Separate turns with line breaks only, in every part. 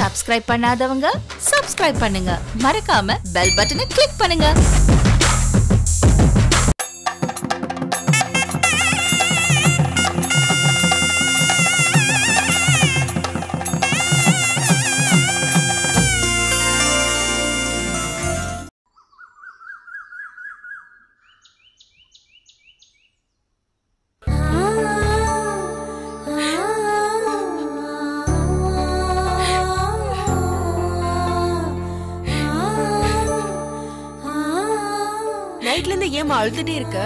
Subscribe பண்ணாதவங்க subscribe பண்ணுங்க மறக்காம பெல் பட்டனை கிளிக் பண்ணுங்க
நைட்ல இருந்து ஏமா அழுதுட்டே இருக்க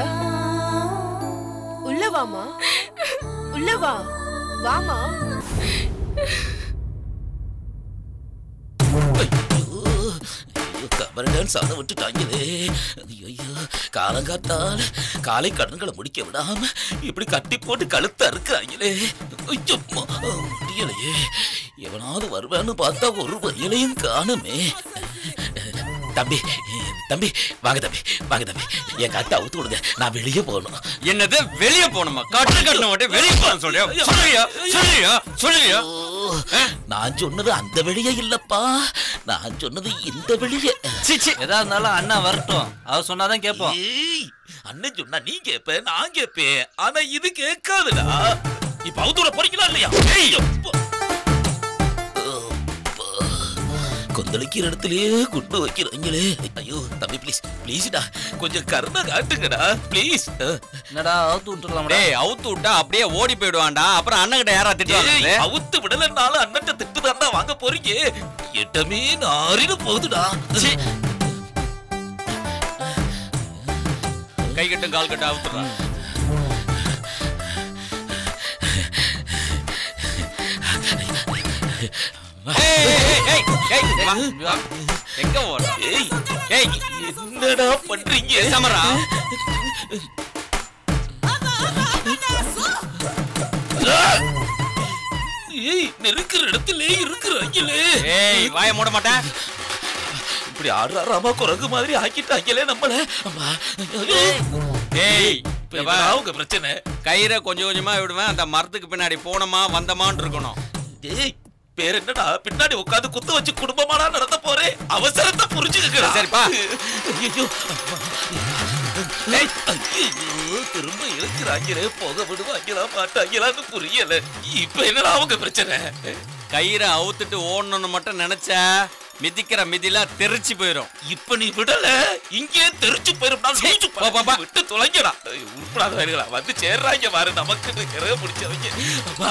உள்ள வாமா உள்ள வா வாமா
கபர் டான்ஸ் ஆட விட்டுட்டாங்களே ஐயோ காலங்காத்தால் காலை கடன்களை முடிக்க விடாம இப்படி கட்டி போட்டு கழுத்த அறுக்கிறாங்களே ஐயோ, அம்மா, முடியலையே எவனாவது வருவான்னு பார்த்தா ஒரு வயலையும் காணுமே தம்பி தம்பி வாங்க தம்பி வாங்க தம்பி என் கட்டை அவுத்து விடுங்க நான் வெளியே போகணும்
என்னது வெளிய போகணுமா கட்டு கட்டண மாட்டேன் வெளிய போகணும் சொல்றியா சொல்றியா சொல்றியா சொல்றியா
ஓ, நான் சொன்னது அந்த வெளியே இல்லப்பா நான் சொன்னது இந்த வெளியே
சிச்சி எதா இருந்தாலும் அண்ணா வரட்டும் அவர் சொன்னாதான் கேட்போம்
ஏய், அண்ணன் சொன்னா நீ கேப்ப நான் கேப்பேன் ஆனா இது கேட்காதுடா இப்ப அவுத்தூர போறீங்களா இல்லையா ஏய், அப்பா. அப்பா. கொந்தளிக்கிற இடத்துலயே குண்டு வைக்கிறாங்களே ஐயோ தம்பி ப்ளீஸ் ப்ளீஸ்டா கொஞ்சம் கருணை காட்டுங்கடா ப்ளீஸ்
என்னடா அவுத்து விட்டுறலாம் டேய் அவுத்து விட்டா அப்படியே ஓடி போயிடுவான்டா அப்புறம் அண்ணன் கிட்ட யாரா திட்டுவாங்க
அவுத்து விடலனாலும் அண்ணன் திட்டுதாண்டா வாங்க போறீங்க எட்டமே நாரின்னு போகுதுடா
கை கட்டும் கால் கட்டும் அவுத்துறான் எங்க ஓட
ஏய்
ஏய்
என்னடா பண்றீங்க
சமரா
ஏய் நெருக்கிற இடத்திலே இருக்கிறாங்களே
ஏய் வாய மூட மாட்டேன்
இப்படி ஆடுறாராமா குரங்கு மாதிரி ஆக்கிட்டாங்களே நம்மள அம்மா.
ஏய்
இப்ப
இங்க
என்னடா
வா.
உங்க பிரச்சனை
கயிறை கொஞ்சம் கொஞ்சமா விடுவேன் அந்த மரத்துக்கு பின்னாடி போனோமா வந்தமான்னு இருக்கணும்
ஏய் பேர் என்னடா பின்னாடி உட்கார்ந்து குத்து வச்சு குடும்பமாடா நடத்த போறேன் அவசரத்தை புரிஞ்சுக்கடா
சரிப்பா.
ஐயோ அம்மா. ஏய், ஐயையோ, திரும்ப இழுக்கிறாங்களே போக விடுவாங்களா மாட்டாங்களான்னு புரியல இப்ப என்னடா அவங்க பிரச்சனை
கயிறை அவுத்துட்டு ஓடணும்னு மட்டும் நினைச்ச மிதிக்கிற மிதிலாம் தெரிச்சு போயிடும்
இப்ப நீ விடல இங்கே தெரிச்சு போயிரும் நான் ஜெயிச்சு
போ, போ, போ.
விட்டு தொலைங்கடா உருப்படாத வருகளா வந்து சேர்றாங்க பாரு நமக்கு கிரக பிடிச்சவங்க அப்பா.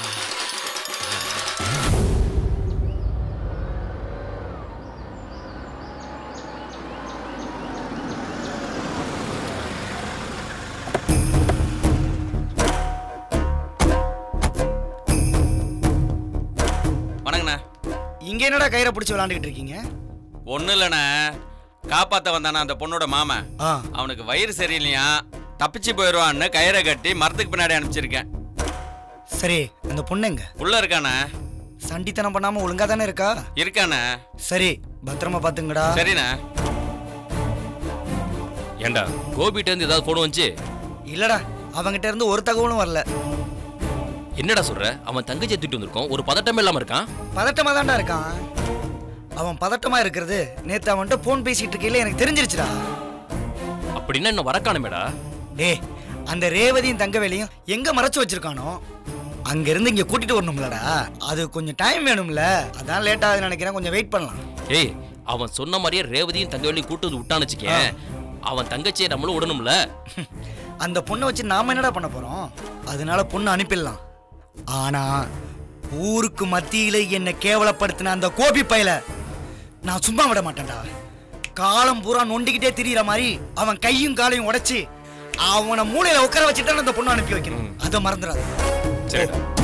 வணங்கண்ணா
இங்க என்னடா கயிறை பிடிச்சி விளாண்டுக்கிட்டு இருக்கீங்க
ஒன்றும் இல்லைண்ணே காப்பாத்த வந்தானே அந்த பொண்ணோட மாமன்
ஆ
அவனுக்கு வயிறு சரியில்லையா தப்பிச்சு போயிடுவான்னு கயிறை கட்டி மரத்துக்கு பின்னாடி அனுப்பிச்சிருக்கேன்
சரி அந்த பொண்ணுங்க
உள்ள இருக்கானே
சண்டித்தனம் பண்ணாம ஒழுங்கா தானே இருக்கா
இருக்கானே
சரி பத்திரமா பாத்துங்கடா
சரிண்ணே
ஏண்டா கோபிட்ட இருந்து ஏதாவது போன் வந்துச்சு
இல்லடா அவங்கிட்ட இருந்து ஒரு தகவலும் வரல
என்னடா சொல்ற அவன் தங்கச்சி திட்டு வந்திருக்கோம் ஒரு பதட்டமே இல்லாம இருக்கான்
பதட்டமா தான்டா இருக்கான் அவன் பதட்டமா இருக்கிறது நேத்து அவன்கிட்ட போன் பேசிட்டு இருக்கையில எனக்கு தெரிஞ்சிருச்சுடா
அப்படின்னா இன்னும் வரக்கானுமேடா
டே அந்த ரேவதியும் தங்கவேலையும் எங்க மறைச்சு வச்சிருக்கானோ அங்க இருந்து இங்க கூட்டிட்டு வரணும்லடா அது கொஞ்சம் டைம் வேணும்ல அதான் லேட் ஆகுதுன்னு நினைக்கிறேன் கொஞ்சம் வெயிட் பண்ணலாம்
ஏய் அவன் சொன்ன மாதிரியே ரேவதியும் தங்கவேலையும் கூட்டு வந்து விட்டான்னு வச்சுக்கேன் அவன் தங்கச்சியை நம்மளும் விடணும்ல
அந்த பொண்ணை வச்சு நாம என்னடா பண்ண போறோம் அதனால பொண்ணு அனுப்பிடலாம் ஆனா ஊருக்கு மத்தியில என்ன கேவலப்படுத்தின அந்த கோபி பயல நான் சும்மா விட மாட்டேன்டா காலம் பூரா நொண்டிக்கிட்டே திரியிற மாதிரி அவன் கையும் காலையும் உடைச்சு அவனை மூளையில உட்கார வச்சுட்டு அந்த பொண்ணு அனுப்பி வைக்கணும் அதை மறந்துடாது
சரிடா